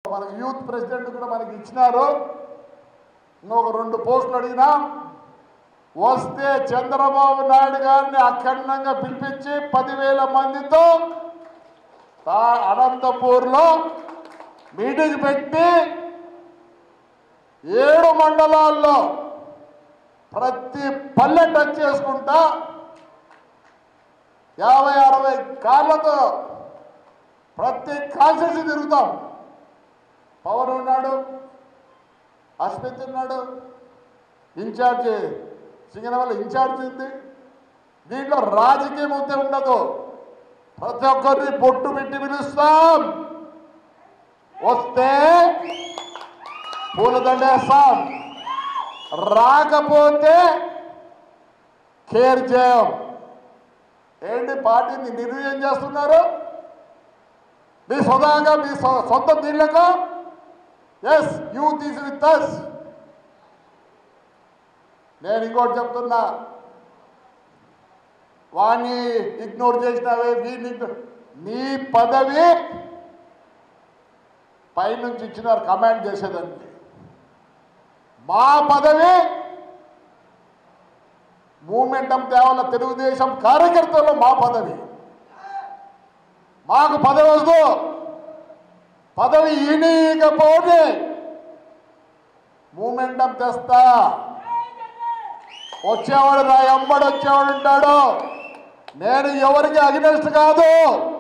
మనకి youth president కూడా మనకి ఇచ్చినారు ఇంకొక రెండు పోస్టులు అడిగినా వస్తే చంద్రబాబు నాయుడు గారిని అఖండంగా పిలిపించి పదివేల మందితో తా- అనంతపూర్లో మీటింగ్ పెట్టి ఏడు మండలాల్లో ప్రతి పల్లె టచ్ చేసుకుంటా యాభై అరవై కార్లతో ప్రతి కాన్స్టిట్యూన్సీ తిరుగుతాం పవన్ ఉన్నాడు అస్మిత్ ఉన్నాడు ఇన్ఛార్జి సింగనవల్ల ఇన్ఛార్జి ఉంది దీంట్లో రాజకీయం ఉంటే ఉండదు ప్రతి ఒక్కరిని పొట్టు పెట్టి పిలుస్తాం వస్తే పూలదండేస్తాం రాకపోతే కేర్ చేయం ఏంటి పార్టీని నిర్ణయం చేస్తున్నారు మీ సొంతంగా మీ సొ- సొంత దీళ్ళకు yes youth is with us నేను ఇంకోటి చెప్తున్నా వాణ్ణి ఇగ్నోర్ చేసినావే వీడిని ignore- నీ పదవి పైనుంచి ఇచ్చినారు కమాండ్ చేసేదానికి మా పదవి మూమెంటం తేవాల తెలుగుదేశం కార్యకర్తలు మా పదవి మాకు పదవి వద్దు పదవి ఈనీయకపోతే మూమెంటం తెస్తా వచ్చేవాడు నా ఎంబడి వచ్చేవాడు ఉంటాడు నేను ఎవరికి అగ్నెస్ట్ కాదు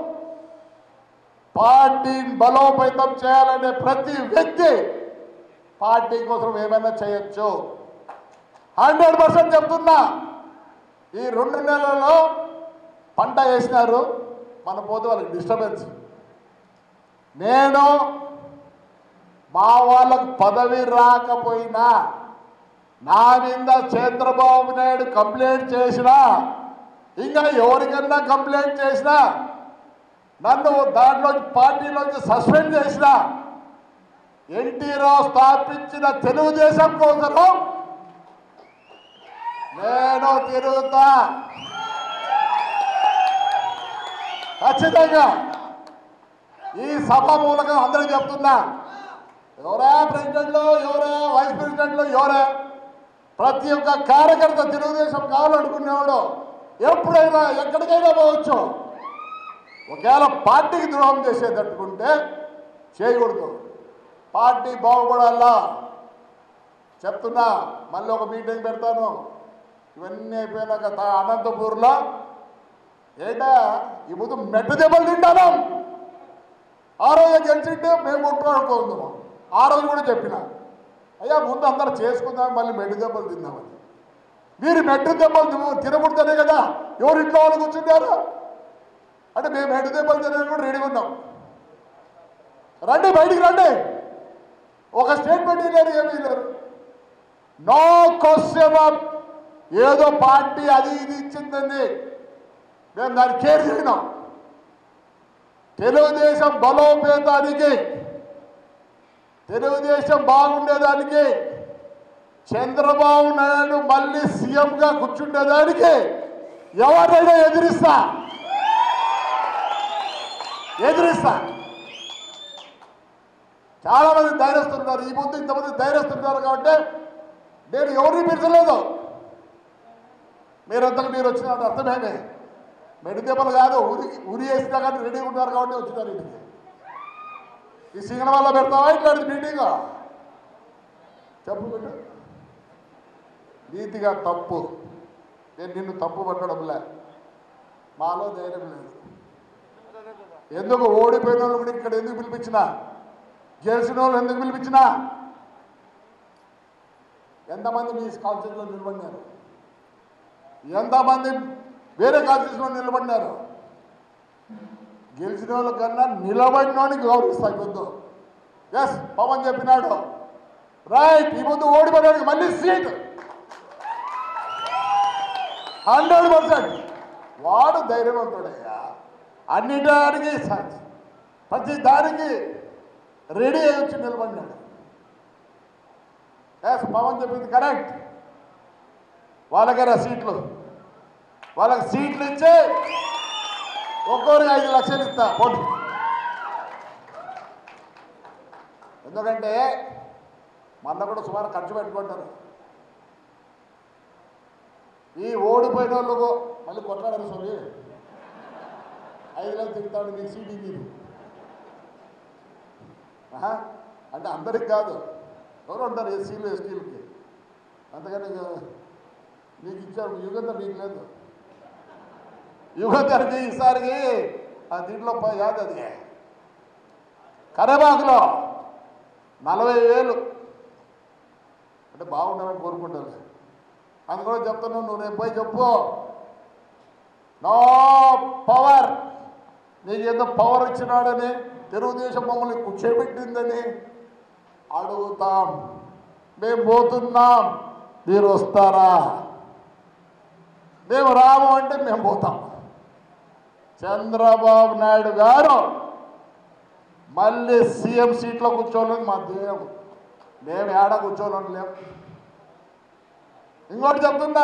పార్టీని బలోపేతం చేయాలనే ప్రతి వ్యక్తి పార్టీ కోసం ఏమైనా చేయొచ్చు హండ్రెడ్ పర్సెంట్ చెప్తున్నా ఈ రెండు నెలల్లో పంట వేసినారు మన పోతే వాళ్ళకి డిస్టర్బెన్స్ నేను మా వాళ్ళకు పదవి రాకపోయినా నా మీద చంద్రబాబు నాయుడు కంప్లైంట్ చేసినా ఇంకా ఎవరికన్నా కంప్లైంట్ చేసినా నన్ను దాంట్లో పార్టీలోంచి సస్పెండ్ చేసినా ఎన్టీ రావు స్థాపించిన తెలుగుదేశం కోసం నేను తిరుగుతా ఖచ్చితంగా ఈ సభ మూలకం అందరికి చెప్తున్నా ఎవరా ప్రెసిడెంట్లు ఎవరా వైస్ ప్రెసిడెంట్లు ఎవరా ప్రతి ఒక్క కార్యకర్త తెలుగుదేశం కావాలనుకునేవాడు ఎప్పుడైనా ఎక్కడికైనా పోవచ్చు ఒకవేళ పార్టీకి ద్రోహం చేసేటట్టుకుంటే చేయకూడదు పార్టీ బాగుపడాలా చెప్తున్నా మళ్ళీ ఒక మీటింగ్ పెడతాను ఇవన్నీ అయిపోయినాక తా- అనంతపూర్లో ఏంటా ఈ ముందు మెట్ట దెబ్బలు తింటాను ఆ రోజు గెలిచింటే మేము కొట్టుకోడుకుందాం ఆ రోజు కూడా చెప్పిన అయ్యా ముందు అందరూ చేసుకుందాం మళ్ళీ మెట్టు దెబ్బలు తిందామని మీరు మెట్టు దెబ్బలు తిన- తినకూడదనే కదా ఎవరు ఇంట్లో వాళ్ళు కూర్చుంటారు అంటే మేము మెట్టు దెబ్బలు తినడానికి కూడా రెడీగా ఉన్నాం రండి బయటికి రండి ఒక స్టేట్మెంట్ లేరు ఏమీ లేరు నో క్వశ్చన్ ఆఫ్ ఏదో పార్టీ అది ఇది ఇచ్చిందండి మేము దాన్ని కేర్ చేయడం తెలుగుదేశం బలోపేతానికి తెలుగుదేశం బాగుండేదానికి చంద్రబాబు నాయుడు మళ్ళీ సీఎంగా కూర్చుండేదానికి ఎవరైనా ఎదిరిస్తా ఎదిరిస్తా చాలా మంది ధైర్యస్తున్నారు ఈ ముందు ఇంతమంది ధైర్యస్తున్నారు కాబట్టి నేను ఎవరిని పిలిచలేదు మీరంతకు మీరు వచ్చిన అర్థమేమే మెడిదెబ్బలు కాదు ఉరి ఉరి వేసినా కానీ రెడీగా ఉంటారు కాబట్టి వచ్చినారు ఇంటికి ఈ సింగన వల్ల పెడతావా ఇట్లాంటి మీటింగ్ చెప్పు పెట్టు నీతిగా తప్పు నేను నిన్ను తప్పు పట్టడంలే మాలో ధైర్యం లేదు ఎందుకు ఓడిపోయిన వాళ్ళు కూడా ఇక్కడ ఎందుకు పిలిపించినా గెలిచిన వాళ్ళు ఎందుకు పిలిపించినా ఎంతమంది మీ కాన్స్టిట్యూన్లో నిలబడినారు ఎంతమంది వేరే కాన్స్టిట్యూన్లో నిలబడినారు గెలిచిన వాళ్ళ కన్నా నిలబడినోని గౌరవిస్తాయి ముందు ఎస్ పవన్ చెప్పినాడు రైట్ ఈ ముందు ఓడిపోయినాడు మళ్ళీ సీట్ హండ్రెడ్ పర్సెంట్ వాడు ధైర్యవంతుడయ్యా అన్నిటానికి స- ప్రతి దానికి రెడీ అయి వచ్చి నిలబడినాడు ఎస్ పవన్ చెప్పింది కరెక్ట్ వాళ్ళకైనా సీట్లు వాళ్ళకి సీట్లు ఇచ్చి ఒక్కొరికి ఐదు లక్షలు ఇస్తా పోటీ ఎందుకంటే మొన్న కూడా సుమారు ఖర్చు పెట్టుకుంటారు ఈ ఓడిపోయిన వాళ్ళు మళ్ళీ కొట్లాడారు స్వామి ఐదు లక్షలు తిరుగుతాడు నీ సీడీ మీరు ఆహా, అంటే అందరికి కాదు ఎవరు ఉంటారు ఎస్సీలు ఎస్టీలకి అంతకని ఇక నీకు ఇచ్చారు యుగంధర్ నీకు లేదు యుగంధర్కి ఈసారికి ఆ దీంట్లో ప- యాది అది కరేబాకులో నలభై వేలు అంటే బాగుండాలని కోరుకుంటాను అది కూడా చెప్తున్నావు నువ్వు రేపు పోయి చెప్పు నో పవర్ నీకు ఏదో పవర్ ఇచ్చినాడని తెలుగుదేశం మమ్మల్ని కూర్చోబెట్టిందని అడుగుతాం మేము పోతున్నాం మీరు వస్తారా మేము రాము అంటే మేము పోతాం చంద్రబాబు నాయుడు గారు మళ్ళీ సీఎం సీట్లో కూర్చోవాలని మా ధ్యేయం మేము ఏడ కూర్చోవాలని లేం ఇంకోటి చెప్తుందా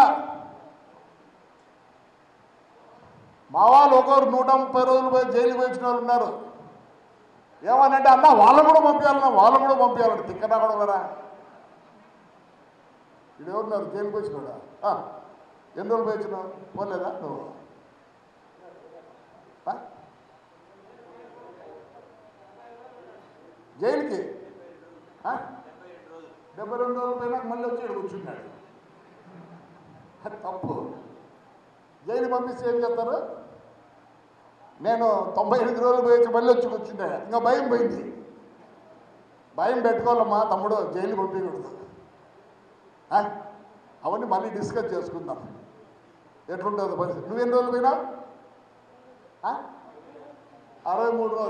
మా వాళ్ళు ఒకరు నూట ముప్పై రోజులు పోయి జైలు పోయించిన వాళ్ళు ఉన్నారు ఏమనంటే అన్న వాళ్ళని కూడా పంపించాలన్నా వాళ్ళని కూడా పంపించాలంటే తిక్కనా కూడా ఉన్నారా ఇది ఎవరున్నారు జైలుకి వచ్చిన కూడా ఎన్ని రోజులు పోయించినావు పోలేదా నువ్వు ఆ? జైలుకి ఆ? డెబ్బై రెండు రోజులు పోయినాక మళ్ళీ వచ్చి ఇక్కడ కూర్చున్నాడు అది తప్పు జైలు పంపిస్తే ఏం చేస్తారు నేను తొంభై ఎనిమిది రోజులు పోయి మళ్ళీ వచ్చి కూర్చున్నా ఇంకా భయం పోయింది భయం పెట్టుకోవాలమ్మా తమ్ముడు జైలు పంపించకూడదు ఆ? అవన్నీ మళ్ళీ డిస్కస్ చేసుకుందాం ఎట్లుంటుందో పరిస్థితి నువ్వు ఎన్ని రోజులు పోయినా అరవై మూడు రోజులు